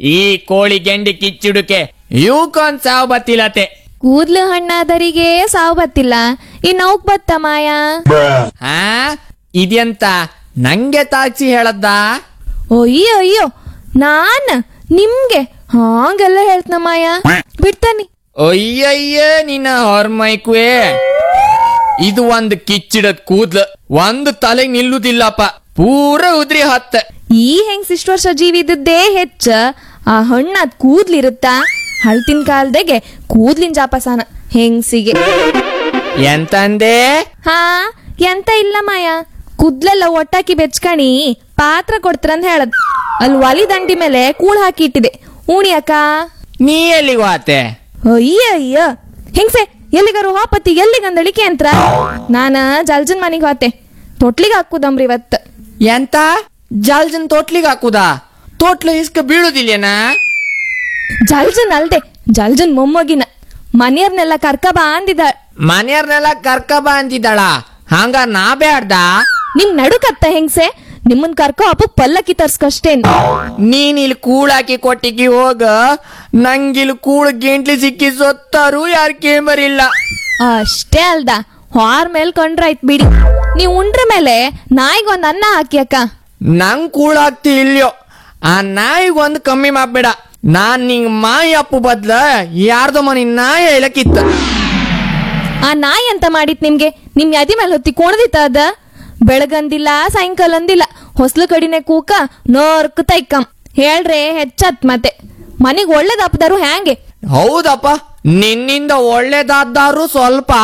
ಈ ಕೋಳಿ ಗೆಂಡಿ ಕಿಚ್ಚುಡುಕೆ ಇವಕ್ಕೊಂದ್ ಸಾವು ಬತ್ತಿಲತೆ ಕೂದ್ಲು ಹಣ್ಣಾದರಿಗೆ ಸಾವು ಬತ್ತಿಲ್ಲ ಇನ್ ಅವಕ್ ಬತ್ತ ಮಾಯ ಹಾ ಇದೆಂತ ನಂಗೆ ತಾಕ್ಸಿ ಹೇಳದ್ದ ಅಯ್ಯೋ ಅಯ್ಯೋ ನಾನ್ ನಿಮ್ಗೆ ಹಾಂಗೆಲ್ಲ ಹೇಳ್ತನ ಮಾಯ ಬಿಡ್ತಾನಿ ಅಯ್ಯಯ್ಯ ನಿನ್ನ ಹೊರ್ಮೈಕುವೆ ಇದು ಒಂದ್ ಕಿಚ್ಚಿಡದ್ ಕೂದ್ಲು ಒಂದು ತಲೆಗ್ ನಿಲ್ಲುದಿಲ್ಲಪ್ಪ ಪೂರ ಉದ್ರಿ ಹತ್ತ ಈ ಹೆಂಗ್ ಇಷ್ಟು ವರ್ಷ ಜೀವಿ ಇದ್ದದ್ದೇ ಹೆಚ್ಚ ಆ ಹಣ್ಣಾದ್ ಕೂದ್ಲಿರುತ್ತಾ ಹಳ್ತಿನ ಕಾಲದಾಗೆ ಕೂದ್ಲಿನ ಜಾಪಸಾನ ಹೆಂಗ್ಸಿಗೆ ಎಂತಂದೆ ಹಾ ಎಂತ ಇಲ್ಲ ಮಾಯ ಕುದ್ಲೆಲ್ಲ ಒಟ್ಟಾಕಿ ಬೆಚ್ಕಣಿ ಪಾತ್ರ ಕೊಡ್ತಾರಂತ ಹೇಳದ್ ಅಲ್ಲಿ ಒಲಿ ದಂಡಿ ಮೇಲೆ ಕೂಳ್ ಹಾಕಿ ಇಟ್ಟಿದೆ ಉಣಿಯಕ್ಕ ನೀ ಎಲ್ಲಿಗೆ ವಾತೆ ಅಯ್ಯ ಅಯ್ಯ ಹೆಂಗ್ಸೆ ಎಲ್ಲಿಗಾರು ಹೋಪತಿ ಎಲ್ಲಿಗಂದಳಿಕೆ ಅಂತ ನಾನ ಜಲ್ಜನ್ ಮನಿಗ್ ಹೋತೆ ತೊಟ್ಲಿಗೆ ಹಾಕುದಮ್ರಿ ಇವತ್ತು ಎಂತ ಜಲ್ಜನ್ ತೋಟ್ಲಿಗ್ ಹಾಕುದಾ ತೋಟ್ಲ ಇಸ್ಕ ಬೀಳುದಿಲ್ಲೇನಾ ಜಲ್ಜನ್ ಅಲ್ದೆ ಜಲ್ಜನ್ ಮೊಮ್ಮಗಿನ ಮನೆಯವ್ರನ್ನೆಲ್ಲ ಕರ್ಕ ಬಾ ಅಂದಿದ ಮನೆಯವ್ರನ್ನೆಲ್ಲ ಕರ್ಕ ಬಾ ಅಂತಿದ್ದಾಳ ಹಂಗ ನಾ ಬ್ಯಾಡ್ದ ನಿಮ್ ನಡುಕತ್ತ ಹೆಂಗ್ಸೆ ನಿಮ್ಮನ್ ಕರ್ಕೊ ಅಪ್ಪು ಪಲ್ಲಕ್ಕಿ ತರ್ಸ್ಕಷ್ಟೇನ್ ನೀನ್ ಇಲ್ಲಿ ಕೂಳಾಕಿ ಕೊಟ್ಟಿಗಿ ಹೋಗ ನಂಗಿಲ್ ಕೂಳ್ ಗೆಂಟ್ಲಿ ಸಿಕ್ಕಿ ಸೊತ್ತಾರು ಯಾರ್ ಕೇಂಬರಿಲ್ಲ ಅಷ್ಟೇ ಅಲ್ದ ಹಾರ್ ಮೇಲ್ ಕೊಂಡ್ರಾಯ್ತ್ ಬಿಡಿ ನೀವ್ ಉಂಡ್ರ ಮೇಲೆ ನಾಯಿಗೊಂದ್ ಅನ್ನ ಹಾಕಿ ಅಕ್ಕ ನಂಗ್ ಕೂಳಾಗ್ತಿ ಇಲ್ಯೋ ಆ ನಾಯಿಗ್ ಒಂದ್ ಕಮ್ಮಿ ಮಾಡ್ಬೇಡ ನಾನ್ ನಿಂಗ್ ಮಾಯಿ ಅಪ್ಪು ಬದ್ಲ ಯಾರ್ದೋ ಮನಿ ನಾಯಿ ಹೇಳಕ್ಕಿತ್ತ ಆ ನಾಯಿ ಅಂತ ಮಾಡಿತ್ ನಿಮ್ಗೆ ನಿಮ್ ಯದಿ ಮೇಲೆ ಹೊತ್ತಿ ಕೋಣದಿತ್ತ ಅದ ಬೆಳಗಂದಿಲ್ಲ ಸಾಯಂಕಾಲ ಅಂದಿಲ್ಲ ಹೊಸ್ಲು ಕಡಿನೆ ಕೂಕ ನೋರ್ಕ್ ತೈಕಂ ಹೇಳ್ರೆ ಹೆಚ್ಚತ್ ಮತ್ತೆ ಮನಿಗ್ ಒಳ್ಳೇದಪ್ಪದಾರು ಹ್ಯಾಂಗೆ ಹೌದಪ್ಪ ನಿನ್ನಿಂದ ಒಳ್ಳೇದಾದ್ದಾರು ಸ್ವಲ್ಪ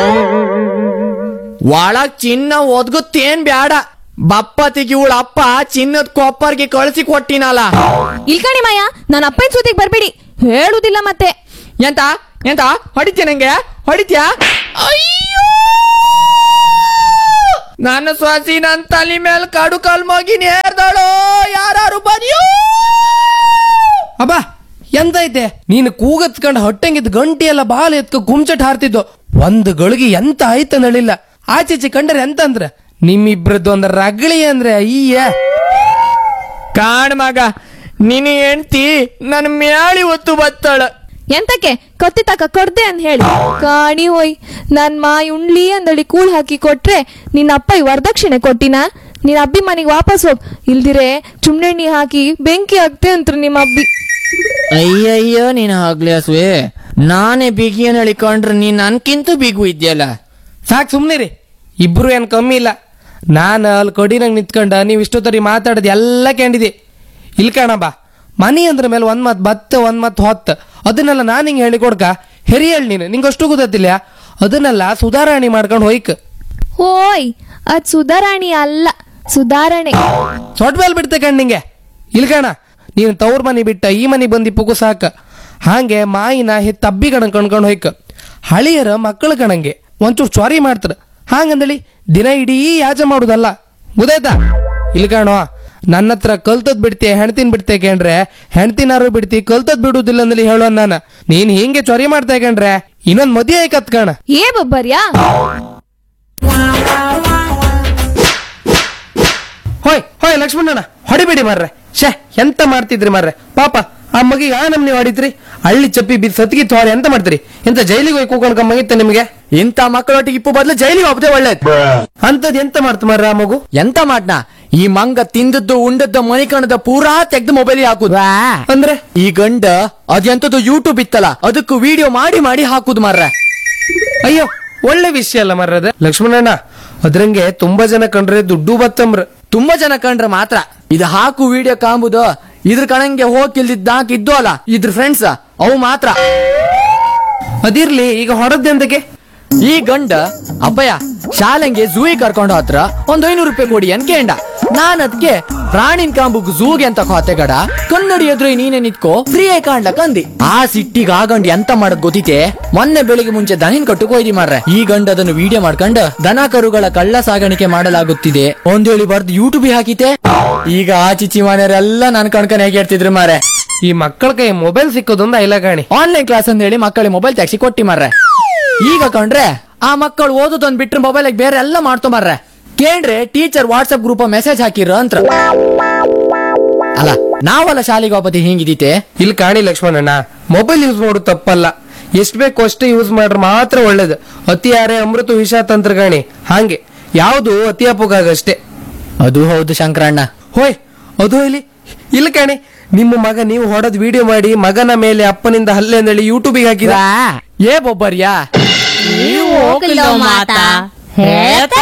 ಒಳಗ್ ಚಿನ್ನ ಒದ್ಗುತ್ತೇನ್ ಬ್ಯಾಡ ಬಪ್ಪತಿಗೆ ಇವಳ ಅಪ್ಪ ಚಿನ್ನದ ಕೊಪ್ಪರ್ಗೆ ಕಳಿಸಿ ಕೊಟ್ಟಿನಲ್ಲ ಇಲ್ಕಣಿ ಮಾಯ ನನ್ನ ಅಪ್ಪನ ಸುದ್ದಿಗೆ ಬರ್ಬೇಡಿ ಹೇಳುದಿಲ್ಲ ಮತ್ತೆ ಎಂತ ಎಂತ ಹೊಡಿತ್ಯ ನಂಗೆ ಹೊಡಿತ್ಯಾ ಅಯ್ಯೋ ನನ್ನ ಸ್ವಾಸಿ ನನ್ ತಲೆ ಮೇಲೆ ಕಡು ಕಲ್ ಮಗಿ ನೇರ್ದಳು ಯಾರು ಬದಿಯೋ ಅಬ್ಬ ಎಂತ ಐತೆ ನೀನು ಕೂಗತ್ಕಂಡ್ ಹೊಟ್ಟೆಂಗಿದ್ ಗಂಟೆ ಎಲ್ಲ ಬಾಲ್ ಎತ್ಕ ಗುಮ್ಚಟ್ ಹಾರ್ತಿದ್ದು ಒಂದು ಗಳಿಗೆ ಎಂತ ಆಯ್ತ ನಳಿಲ್ಲ ಆಚೆಚೆ ಕಂಡ್ರೆ ಎಂತ ಅಂದ್ರೆ ನಿಮ್ಮಿಬ್ರದ್ದು ಒಂದ್ ರಗಳಿ ಅಂದ್ರೆ ಅಯ್ಯ ಕಾಣ್ ಮಗ ನಿನ್ನ ಹೆಂಡ್ತಿ ನನ್ ಮ್ಯಾಳಿ ಒತ್ತು ಬತ್ತಾಳ ಎಂತಕ್ಕೆ ಕತ್ತಿ ತಕ ಕೊಡ್ದೆ ಅಂತ ಹೇಳಿ ಕಾಣಿ ಹೋಯ್ ನನ್ ಮಾಯಿ ಉಣ್ಲಿ ಅಂದಳಿ ಕೂಳ್ ಹಾಕಿ ಕೊಟ್ರೆ ನಿನ್ನ ಅಪ್ಪ ಈ ವರದಕ್ಷಿಣೆ ಕೊಟ್ಟಿನ ನಿನ್ನ ಅಬ್ಬಿ ಮನೆಗೆ ವಾಪಸ್ ಹೋಗ್ ಇಲ್ದಿರೆ ಚುಮ್ನೆಣ್ಣಿ ಹಾಕಿ ಬೆಂಕಿ ಹಾಕ್ತೆ ಅಂತ್ರು ನಿಮ್ಮ ಅಬ್ಬಿ ಅಯ್ಯಯ್ಯೋ ನೀನು ಆಗ್ಲಿ ಹಸುವೆ ನಾನೇ ಬಿಗಿಯನ್ ಹೇಳಿಕೊಂಡ್ರೆ ನೀನ್ ನನ್ಕಿಂತ ಬಿಗು ಇದ್ಯಲ್ಲ ಸಾಕ್ ಸುಮ್ನೆ ರೀ ಇಬ್ರು ಏನ್ ಕಮ್ಮಿ ಇಲ್ಲ ನಾನು ಅಲ್ಲಿ ಕೊಡಿನಂಗ್ ನಿಂತ್ಕೊಂಡ ನೀವು ಇಷ್ಟೊತ್ತರಿ ಮಾತಾಡೋದು ಎಲ್ಲ ಕೇಳಿದೆ ಇಲ್ ಕಣ ಬಾ ಮನಿ ಅಂದ್ರ ಮೇಲೆ ಒಂದ್ ಮತ್ ಬತ್ತ ಒಂದ್ ಮತ್ ಹೊತ್ತ ಅದನ್ನೆಲ್ಲ ನಾನು ಹಿಂಗೆ ಹೇಳಿ ಕೊಡ್ಕ ಹೆರಿ ಹೇಳಿ ನೀನು ನಿಂಗೆ ಅಷ್ಟು ಗೊತ್ತಿಲ್ಲ ಅದನ್ನೆಲ್ಲ ಸುಧಾರಣೆ ಮಾಡ್ಕೊಂಡು ಹೋಯ್ಕ ಹೋಯ್ ಅದ್ ಸುಧಾರಾಣಿ ಅಲ್ಲ ಸುಧಾರಣೆ ಸೊಟ್ ಮೇಲೆ ಬಿಡ್ತೆ ಕಣ್ ನಿಂಗೆ ಇಲ್ಕಣ ನೀನು ತವ್ರ ಮನೆ ಬಿಟ್ಟ ಈ ಮನೆ ಬಂದಿ ಪುಗು ಸಾಕ ಹಾಗೆ ಮಾಯಿನ ಹೆತ್ತ ಅಬ್ಬಿ ಕಣ ಕಣ್ಕೊಂಡು ಹೋಯ್ಕ ಹಳಿಯರ ಮಕ್ಕಳು ಕಣಂಗೆ ಒಂಚೂರು ಚ್ವಾರಿ ಮಾಡ್ತಾರ ಹಾಗಂದಳಿ ದಿನ ಇಡೀ ಯಾಜ ಮಾಡುದಲ್ಲ ಗೊತ್ತಾಯ್ತಾ ಇಲ್ಕಣೋ ನನ್ನ ಹತ್ರ ಕಲ್ತದ್ ಬಿಡ್ತಿ ಹೆಣ್ತಿನ್ ಬಿಡ್ತೆ ಕೇಂಡ್ರೆ ಹೆಣ್ತಿನಾರು ಬಿಡ್ತಿ ಕಲ್ತದ್ ಬಿಡುದಿಲ್ಲ ಅಂದಲಿ ಹೇಳೋ ನಾನು ನೀನ್ ಹಿಂಗೆ ಚೊರಿ ಮಾಡ್ತಾ ಕೇಂಡ್ರೆ ಇನ್ನೊಂದ್ ಮದುವೆ ಆಯ್ಕತ್ ಕಣ ಏ ಬಬ್ಬರ್ಯಾ ಹೋಯ್ ಹೋಯ್ ಲಕ್ಷ್ಮಣಣ್ಣ ಹೊಡಿಬೇಡಿ ಮಾರ್ರೆ ಶೇ ಎಂತ ಮಾಡ್ತಿದ್ರಿ ಮಾರ್ರೆ ಪಾಪ ಆ ಮಗಿಗೆ ಆ ನಮ್ನಿ ಹೊಡಿದ್ರಿ ಹಳ್ಳಿ ಚಪ್ಪಿ ಬಿದ್ದು ಸತ್ಗಿ ತೋರಿ ಎಂತ ಮಾಡ್ತೀರಿ ಎಂತ ಜೈಲಿಗೆ ಹೋಗಿ ಕೂಕೊಂಡ್ ಮಗಿತ್ತ ನಿಮ್ಗೆ ಇಂಥ ಮಕ್ಕಳೊಟ್ಟಿಗೆ ಇಪ್ಪು ಬದಲು ಜೈಲಿಗೆ ಹೋಗ್ದೆ ಒಳ್ಳೇದು ಅಂತದ್ ಎಂತ ಮಾಡ್ತ ಮಾರ್ರೆ ಆ ಮಗು ಎಂತ ಮಾಡ್ನ ಈ ಮಂಗ ತಿಂದದ್ದು ಉಂಡದ್ದು ಮನಿಕಣದ ಪೂರಾ ತೆಗ್ದು ಮೊಬೈಲ್ ಹಾಕುದು ಅಂದ್ರೆ ಈ ಗಂಡ ಅದೆಂತದ್ದು ಯೂಟ್ಯೂಬ್ ಇತ್ತಲ್ಲ ಅದಕ್ಕೂ ವಿಡಿಯೋ ಮಾಡಿ ಮಾಡಿ ಹಾಕುದು ಮಾರ್ರೆ ಅಯ್ಯೋ ಒಳ್ಳೆ ವಿಷಯ ಅಲ್ಲ ಮಾರ್ರದ ಲಕ್ಷ್ಮಣಣ್ಣ ಅದ್ರಂಗೆ ತುಂಬಾ ಜನ ಕಂಡ್ರೆ ದುಡ್ಡು ಬತ್ತಂಬ್ರ ತುಂಬಾ ಜನ ಕಂಡ್ರೆ ಮಾತ್ರ ಇದು ಹಾಕು ವಿಡಿಯೋ ಕಾಂಬುದು ಇದ್ರ ಕಣಂಗೆ ಹೋಗಿಲ್ದಿದ್ದ ಇದ್ದು ಅಲ್ಲ ಇದ್ರ ಫ್ರೆಂಡ್ಸ್ ಅವು ಮಾತ್ರ ಅದಿರ್ಲಿ ಈಗ ಹೊರದ್ದೆಂತಕ್ಕೆ ಈ ಗಂಡ ಅಪ್ಪಯ್ಯ ಶಾಲೆಂಗೆ ಝೂಗೆ ಕರ್ಕೊಂಡು ಹತ್ರ ಒಂದ್ ಐನೂರು ರೂಪಾಯಿ ಕೊಡಿ ಅಂತ ಕೇಂಡ ನಾನ್ ಅದಕ್ಕೆ ಪ್ರಾಣಿನ್ ಕಾಂಬುಗ್ ಝೂಗೆ ಅಂತ ಕೋತೆ ಗಡ ಕನ್ನಡಿ ಎದುರು ನೀನೆ ನಿತ್ಕೋ ಫ್ರೀ ಆಗಿ ಕಾಣ್ಲಕ್ ಅಂದಿ ಆ ಸಿಟ್ಟಿಗೆ ಆ ಗಂಡ ಎಂತ ಮಾಡದ್ ಗೊತ್ತಿತೆ ಮೊನ್ನೆ ಬೆಳಿಗ್ಗೆ ಮುಂಚೆ ದನಿನ್ ಕಟ್ಟುಕ್ ಹೋಯ್ದಿ ಮಾರ್ರೆ ಈ ಗಂಡ ಅದನ್ನು ವಿಡಿಯೋ ಮಾಡ್ಕೊಂಡು ದನ ಕರುಗಳ ಕಳ್ಳ ಸಾಗಾಣಿಕೆ ಮಾಡಲಾಗುತ್ತಿದೆ ಒಂದೇಳಿ ಬರ್ದು ಯೂಟ್ಯೂಬ್ ಹಾಕಿತೆ ಈಗ ಆ ಚಿಚ್ಚಿ ಮನೆಯವರೆಲ್ಲ ನನ್ ಕಣ್ಕನ್ ಹೇಗೆ ಹೇಳ್ತಿದ್ರು ಮಾರೆ ಈ ಮಕ್ಕಳ ಕೈ ಮೊಬೈಲ್ ಸಿಕ್ಕೋದೊಂದು ಐಲ ಕಾಣಿ ಆನ್ಲೈನ್ ಕ್ಲಾಸ್ ಅಂತ ಹೇಳಿ ಮಕ್ಕಳಿಗೆ ಮೊಬೈಲ್ ತೆಗ್ಸಿ ಕೊಟ್ಟಿ ಮಾರ್ರೆ ಈಗ ಕಂಡ್ರೆ ಆ ಮಕ್ಕಳು ಓದೋದೊಂದ್ ಬಿಟ್ರೆ ಮೊಬೈಲ್ ಬೇರೆ ಎಲ್ಲ ಮಾಡ್ತೊ ಮಾರ್ರೆ ಕೇಳ್ರೆ ಟೀಚರ್ ವಾಟ್ಸ್ಆಪ್ ಗ್ರೂಪ್ ಮೆಸೇಜ್ ಹಾಕಿರ ಅಂತ ಅಲ್ಲ ನಾವಲ್ಲ ಶಾಲೆಗೆ ವಾಪತಿ ಹಿಂಗಿದೀತೆ ಇಲ್ಲಿ ಕಾಣಿ ಲಕ್ಷ್ಮಣಣ್ಣ ಮೊಬೈಲ್ ಯೂಸ್ ಮಾಡೋದು ತಪ್ಪಲ್ಲ ಎಷ್ಟ್ ಬೇಕು ಅಷ್ಟೇ ಯೂಸ್ ಮಾಡ್ರೆ ಮಾತ್ರ ಒಳ್ಳೇದು ಅತಿ ಯಾರೇ ಅಮೃತ ವಿಷ ತಂತ್ರಗಾಣಿ ಹಾಗೆ ಯಾವುದು ಅತಿ ಅಪೋಗಾಗಷ್ಟೇ ಅದು ಹೌದು ಶಂಕರಣ್ಣ ಹೋಯ್ ಅದು ಇಲ್ಲಿ ಇಲ್ಲ ಕಾಣಿ ನಿಮ್ಮ ಮಗ ನೀವು ಹೊಡೆದ್ ವಿಡಿಯೋ ಮಾಡಿ ಮಗನ ಮೇಲೆ ಅಪ್ಪನಿಂದ ಹಲ್ಲೆ ಅಂದೇಳಿ ಯೂಟ್ಯೂಬಿಗೆ ಹಾಕಿದ ಏ ಬೊಬ್ಬರ್ಯಾ ನೀವು ಹೋಗಿಲ್ಲೋ ಮಾತಾ ಹೇಳ್ತ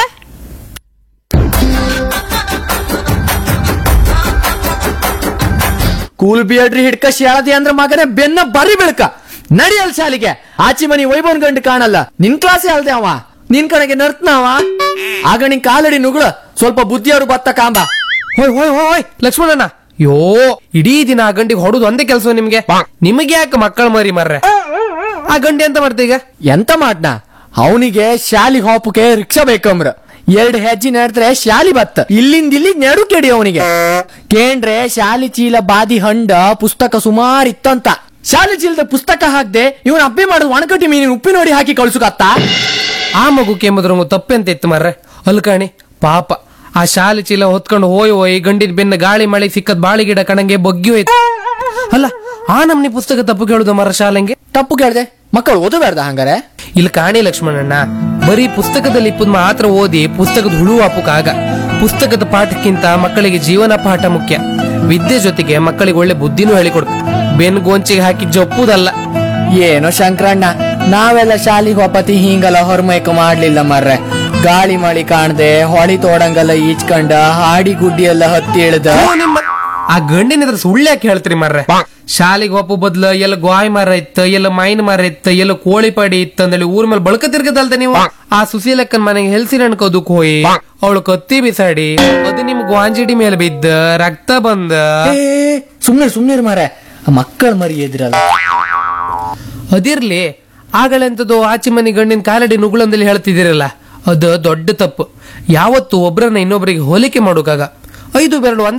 ಕೂಲ್ ಬಿಯಡ್ರಿ ಹಿಡ್ಕ ಶಾಳದಿ ಅಂದ್ರ ಮಗನೇ ಬೆನ್ನ ಬರಿ ಬೆಳಕ ನಡಿಯಲ್ ಶಾಲಿಗೆ ಆಚಿ ಮನಿ ವೈಭವನ್ ಗಂಡು ಕಾಣಲ್ಲ ನಿನ್ ಕ್ಲಾಸೇ ಅಲ್ದೆ ಅವ ನಿನ್ ಕಡೆಗೆ ನರ್ತನವ ಆಗ ನಿನ್ ಕಾಲಡಿ ನುಗುಳ ಸ್ವಲ್ಪ ಬುದ್ಧಿಯವರು ಬತ್ತ ಕಾಂಬ ಹೋಯ್ ಹೋಯ್ ಹೋಯ್ ಹೋಯ್ ಲಕ್ಷ್ಮಣಣ್ಣ ಯೋ ಇಡೀ ದಿನ ಆ ಗಂಡಿಗೆ ಹೊಡೋದು ಒಂದೇ ಕೆಲಸ ನಿಮ್ಗೆ ನಿಮಗೆ ಯಾಕೆ ಮಕ್ಕಳ ಮರಿ ಮರ್ರೆ ಆ ಗಂಡಿ ಅಂತ ಮಾಡ್ತಾ ಈಗ ಎಂತ ಮಾಡ್ನ ಅವನಿಗೆ ಶಾಲಿಗೆ ಹೋಪಕ್ಕೆ ರಿಕ್ಷಾ ಬೇಕಂಬ್ರ ಎರಡ್ ಹೆಜ್ಜೆ ನಡೆದ್ರೆ ಶಾಲಿ ಬತ್ತ ಇಲ್ಲಿಂದ ಇಲ್ಲಿ ನೆಡು ಕೆಡಿ ಅವನಿಗೆ ಕೇಂಡ್ರೆ ಶಾಲಿ ಚೀಲ ಬಾದಿ ಹಂಡ ಪುಸ್ತಕ ಸುಮಾರ್ ಇತ್ತಂತ ಶಾಲಿ ಚೀಲದ ಪುಸ್ತಕ ಹಾಕ್ದೆ ಇವನ್ ಅಬ್ಬೆ ಮಾಡುದು ಒಣಕಟ್ಟಿ ಮೀನಿನ ಉಪ್ಪಿನ ನೋಡಿ ಹಾಕಿ ಕಳ್ಸುಕತ್ತ ಆ ಮಗು ಕೆಮ್ಮದ್ರಂಗು ತಪ್ಪೆಂತ ಇತ್ತು ಮರ್ರೆ ಅಲ್ಕಾಣಿ ಪಾಪ ಆ ಶಾಲೆ ಚೀಲ ಹೊತ್ಕೊಂಡು ಹೋಯ್ ಹೋಯ್ ಗಂಡಿನ ಬೆನ್ನ ಗಾಳಿ ಮಳೆ ಸಿಕ್ಕದ್ ಬಾಳಿ ಗಿಡ ಕಣಂಗೆ ಬಗ್ಗಿ ಹೋಯ್ತು ಅಲ್ಲ ಆ ನಮ್ನಿ ಪುಸ್ತಕ ತಪ್ಪು ಕೇಳುದು ಮರ ಶಾಲೆಂಗೆ ತಪ್ಪು ಕೇಳ್ದೆ ಮಕ್ಕಳು ಓದಬೇಡ್ದ ಹಂಗಾರೆ ಇಲ್ಲಿ ಕಾಣಿ ಲಕ್ಷ್ಮಣಣ್ಣ ಬರೀ ಪುಸ್ತಕದಲ್ಲಿ ಇಪ್ಪದ್ ಮಾತ್ರ ಓದಿ ಪುಸ್ತಕದ ಹುಳು ಆಗ ಪುಸ್ತಕದ ಪಾಠಕ್ಕಿಂತ ಮಕ್ಕಳಿಗೆ ಜೀವನ ಪಾಠ ಮುಖ್ಯ ವಿದ್ಯೆ ಜೊತೆಗೆ ಮಕ್ಕಳಿಗೆ ಒಳ್ಳೆ ಬುದ್ಧಿನೂ ಹೇಳಿಕೊಡು ಬೆನ್ ಗೋಂಚಿಗೆ ಹಾಕಿ ಜಪ್ಪುದಲ್ಲ ಏನೋ ಶಂಕರಣ್ಣ ನಾವೆಲ್ಲ ಶಾಲಿಗೆ ಹೋಪತಿ ಹಿಂಗಲ್ಲ ಹೊರಮೈಕ ಮಾಡ್ಲಿಲ್ಲ ಮರ್ರೆ ಗಾಳಿ ಮಳಿ ಕಾಣ್ದೆ ಹೊಳಿ ತೋಡಂಗಲ್ಲ ಈಚ್ಕಂಡ ಹಾಡಿ ಗುಡ್ಡಿ ಎಲ್ಲ ಹತ್ತಿ ಇಳ್ದ ಓ ನಿಮ್ಮ ಆ ಗಂಡಿನ ಎದುರು ಸುಳ್ಳು ಯಾಕೆ ಹೇಳ್ತೀರಿ ಮರ್ರೆ ಶಾಲಿಗೆ ಒಪ್ಪು ಬದ್ಲ ಎಲ್ಲ ಗಾಯ್ ಮರ ಇತ್ತ ಎಲ್ಲ ಮೈನ್ ಮರ ಇತ್ತ ಎಲ್ಲ ಕೋಳಿ ಪಾಡಿ ಇತ್ತ ಅಂದೇಳಿ ಊರ್ ಮೇಲೆ ಬಳಕ ತಿರ್ಗದಲ್ದ ನೀವು ಆ ಸುಶೀಲಕ್ಕನ್ ಮನೆಗೆ ಹೆಲ್ಸಿನ ಅನ್ಕೋದಕ್ ಹೋಯಿ ಅವಳು ಕತ್ತಿ ಬಿಸಾಡಿ ಅದು ನಿಮ್ ಗ್ವಾಂಜಿಡಿ ಮೇಲೆ ಬಿದ್ದ ರಕ್ತ ಬಂದ ಸುಮ್ನೆ ಸುಮ್ನೆ ಮಾರೆ ಮಕ್ಕಳ ಮರಿ ಎದ್ರಲ್ಲ ಅದಿರ್ಲಿ ಆಗಳೆಂತದ್ದು ಆಚೆ ಮನೆ ಗಂಡಿನ ಕಾಲಡಿ ನುಗುಳಂದಲ್ಲಿ ಹೇಳ್ತಿದ್ದೀರಲ್ಲ ಅದು ದೊಡ್ಡ ತಪ್ಪು ಯಾವತ್ತು ಒಬ್ರನ್ನ ಇನ್ನೊಬ್ಬರಿಗೆ ಹೋಲಿಕೆ ಮಾಡೋಕಾಗ ಐದು ಬೆರಳು ಒಂದೇ